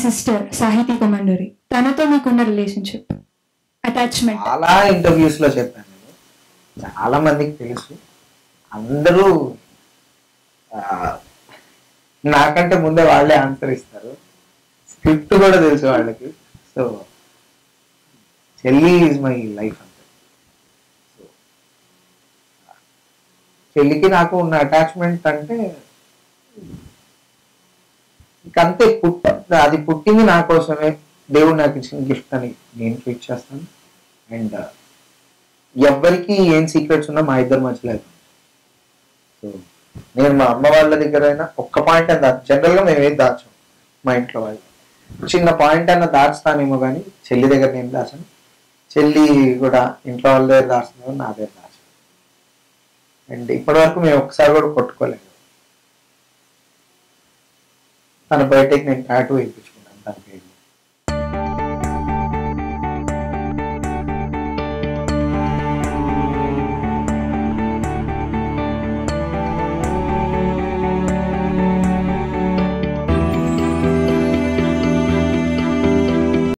sister సాహితీ కొమండూరి తనతో మీకున్న రిలేషన్షిప్ అటాచ్మెంట్ చాలా ఇంటర్వ్యూస్ లో చెప్పాను నేను చాలా మందికి తెలుసు అందరూ ఆ, నాకంటే ముందే వాళ్ళే ఆన్సర్ ఇస్తారు స్క్రిప్ట్ కూడా తెలుసు వాళ్ళకి సో చెల్లి ఈజ్ మై లైఫ్ అంతే సో చెల్లికి నాకు ఉన్న అటాచ్మెంట్ అంటే ఇంకంతే పుట్ట అది పుట్టింది నా కోసమే దేవుడు నాకు ఇచ్చిన గిఫ్ట్ అని నేను ట్రీట్ చేస్తాను అండ్ ఎవ్వరికి ఏం సీక్రెట్స్ ఉన్నా మా ఇద్దరు మధ్యలో సో నేను మా అమ్మ వాళ్ళ దగ్గర అయినా ఒక్క పాయింట్ అని దాచు జనరల్గా మేము ఏది దాచాం మా ఇంట్లో వాళ్ళు చిన్న పాయింట్ అన్న దాచుతానేమో కానీ చెల్లి దగ్గర నేను దాచాను చెల్లి కూడా ఇంట్లో వాళ్ళ దగ్గర దాచుతున్నాను నా దగ్గర దాచాను అండ్ ఇప్పటి వరకు మేము ఒక్కసారి కూడా కొట్టుకోలేదు తన బయటకి నేను టాటూ వేయించుకుంటాను తన పేరు